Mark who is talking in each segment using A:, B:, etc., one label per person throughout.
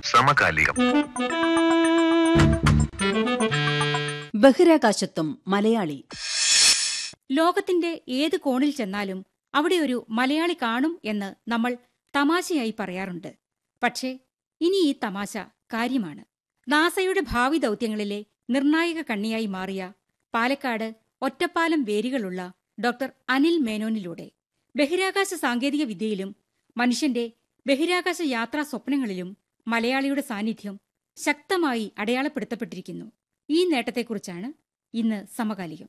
A: സമകാലികം
B: ബഹിരാകാശത്വം മലയാളി
C: ലോകത്തിന്റെ ഏത് കോണിൽ ചെന്നാലും അവിടെ ഒരു മലയാളി കാണും എന്ന് നമ്മൾ തമാശയായി പറയാറുണ്ട് പക്ഷേ ഇനി ഈ തമാശ കാര്യമാണ് നാസയുടെ ഭാവി ദൗത്യങ്ങളിലെ നിർണായക കണ്ണിയായി മാറിയ പാലക്കാട് ഒറ്റപ്പാലം വേരുകളുള്ള ഡോക്ടർ അനിൽ മേനോനിലൂടെ ബഹിരാകാശ സാങ്കേതിക വിദ്യയിലും മനുഷ്യന്റെ ബഹിരാകാശ യാത്രാ സ്വപ്നങ്ങളിലും മലയാളിയുടെ സാന്നിധ്യം ശക്തമായി അടയാളപ്പെടുത്തപ്പെട്ടിരിക്കുന്നു ഈ നേട്ടത്തെക്കുറിച്ചാണ് ഇന്ന് സമകാലികം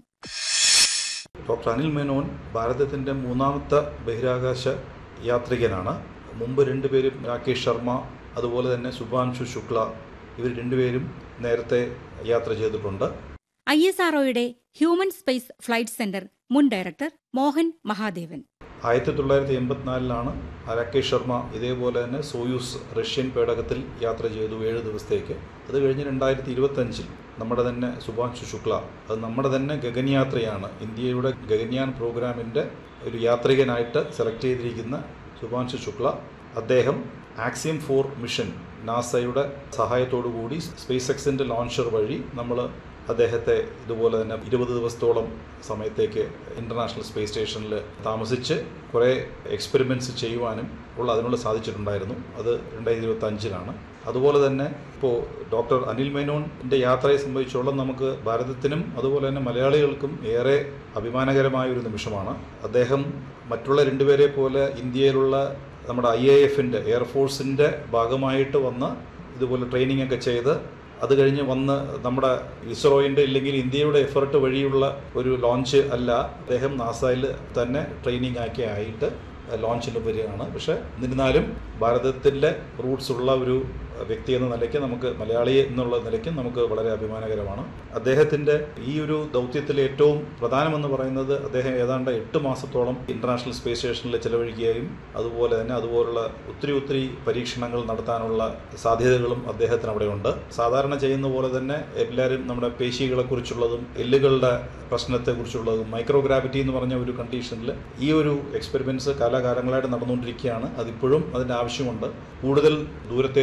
D: ഡോക്ടർ അനിൽ മേനോൻ ഭാരതത്തിൻ്റെ മൂന്നാമത്തെ ബഹിരാകാശ യാത്രികനാണ് മുമ്പ് രണ്ടുപേരും രാകേഷ് ശർമ്മ അതുപോലെ തന്നെ ശുഭാൻഷു ശുക്ല ഇവർ രണ്ടുപേരും നേരത്തെ യാത്ര ചെയ്തിട്ടുണ്ട്
C: ഐ എസ് ആർഒയുടെ ഹ്യൂമൻ സ്പേസ് ഫ്ലൈറ്റ് സെന്റർ മുൻ ഡയറക്ടർ മോഹൻ മഹാദേവൻ
D: ആയിരത്തി തൊള്ളായിരത്തി എൺപത്തിനാലിലാണ് രാകേഷ് ശർമ്മ ഇതേപോലെ തന്നെ സോയൂസ് റഷ്യൻ പേടകത്തിൽ യാത്ര ചെയ്തു ഏഴ് ദിവസത്തേക്ക് അത് കഴിഞ്ഞ് രണ്ടായിരത്തി ഇരുപത്തഞ്ചിൽ നമ്മുടെ തന്നെ സുഭാൻഷു ശുക്ല അത് നമ്മുടെ തന്നെ ഗഗൻയാത്രയാണ് ഇന്ത്യയുടെ ഗഗൻയാൻ പ്രോഗ്രാമിൻ്റെ ഒരു യാത്രികനായിട്ട് സെലക്ട് ചെയ്തിരിക്കുന്ന സുഭാൻഷു ശുക്ല അദ്ദേഹം ആക്സിയം ഫോർ മിഷൻ നാസയുടെ സഹായത്തോടു കൂടി സ്പേസ് എക്സിൻ്റെ ലോഞ്ചർ വഴി നമ്മൾ അദ്ദേഹത്തെ ഇതുപോലെ തന്നെ ഇരുപത് ദിവസത്തോളം സമയത്തേക്ക് ഇൻ്റർനാഷണൽ സ്പേസ് സ്റ്റേഷനിൽ താമസിച്ച് കുറേ എക്സ്പെരിമെൻറ്റ്സ് ചെയ്യുവാനും ഉള്ള അതിനുള്ള സാധിച്ചിട്ടുണ്ടായിരുന്നു അത് രണ്ടായിരത്തി ഇരുപത്തി അഞ്ചിലാണ് അതുപോലെ തന്നെ ഇപ്പോൾ ഡോക്ടർ അനിൽ മേനോൻ്റെ യാത്രയെ സംബന്ധിച്ചോളം നമുക്ക് ഭാരതത്തിനും അതുപോലെ തന്നെ മലയാളികൾക്കും ഏറെ അഭിമാനകരമായ ഒരു നിമിഷമാണ് അദ്ദേഹം മറ്റുള്ള രണ്ടുപേരെ പോലെ ഇന്ത്യയിലുള്ള നമ്മുടെ ഐ എ എഫിൻ്റെ എയർഫോഴ്സിൻ്റെ ഭാഗമായിട്ട് വന്ന് ഇതുപോലെ ട്രെയിനിങ് ഒക്കെ ചെയ്ത് അത് കഴിഞ്ഞ് വന്ന് നമ്മുടെ ഇസ്രോയിൻ്റെ ഇല്ലെങ്കിൽ ഇന്ത്യയുടെ എഫർട്ട് വഴിയുള്ള ഒരു ലോഞ്ച് അല്ല അദ്ദേഹം നാസയിൽ തന്നെ ട്രെയിനിങ് ആക്കി ആയിട്ട് ലോഞ്ചിന് വരികയാണ് പക്ഷേ എന്നിരുന്നാലും ഭാരതത്തിൻ്റെ റൂട്ട്സ് ഉള്ള ഒരു വ്യക്തി എന്ന നിലയ്ക്ക് നമുക്ക് മലയാളി എന്നുള്ള നിലയ്ക്ക് നമുക്ക് വളരെ അഭിമാനകരമാണ് അദ്ദേഹത്തിൻ്റെ ഈ ഒരു ദൗത്യത്തിൽ ഏറ്റവും പ്രധാനമെന്ന് പറയുന്നത് അദ്ദേഹം ഏതാണ്ട് എട്ട് മാസത്തോളം ഇൻ്റർനാഷണൽ സ്പേസ് സ്റ്റേഷനിൽ ചെലവഴിക്കുകയും അതുപോലെ തന്നെ അതുപോലുള്ള ഒത്തിരി ഒത്തിരി പരീക്ഷണങ്ങൾ നടത്താനുള്ള സാധ്യതകളും അദ്ദേഹത്തിന് അവിടെയുണ്ട് സാധാരണ ചെയ്യുന്ന പോലെ തന്നെ എല്ലാവരും നമ്മുടെ പേശികളെക്കുറിച്ചുള്ളതും എല്ലുകളുടെ പ്രശ്നത്തെക്കുറിച്ചുള്ളതും മൈക്രോഗ്രാവിറ്റി എന്ന് പറഞ്ഞ ഒരു കണ്ടീഷനിൽ ഈ ഒരു എക്സ്പെരിമെൻറ്റ്സ് കാലാകാലങ്ങളായിട്ട് നടന്നുകൊണ്ടിരിക്കുകയാണ് അതിപ്പോഴും അതിൻ്റെ ആവശ്യമുണ്ട് കൂടുതൽ ദൂരത്തെ